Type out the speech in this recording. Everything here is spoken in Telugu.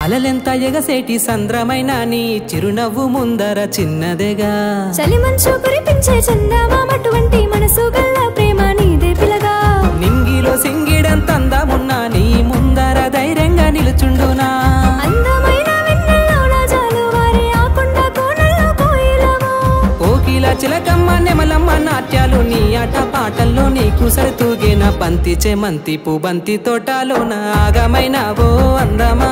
అలలెంత ఎగసేటి సంద్రమైన నీ చిరునవ్వు ముందర చిన్నదేగా చలి మంచు కురిపించే చందమామటువంటి మనసు గల్ల ప్రేమ నీదే పిలగా నింగిలో సింగిడంత అందమున్నా నీ ముందర ధైర్యంగా నిలుచుండునా అందమైన వెన్నెల్లోన జాలువారే ఆ కొండ కోనల్లో కోయిలవో కోకిల చిలకమ్మ నెమలమ్మ నాట్యాలు నీ ఆట పాటల్లో నీకు సరితూగిన బంతి చెమంతి పుబంతి తోటలోన ఆగమైన ఓ అందమా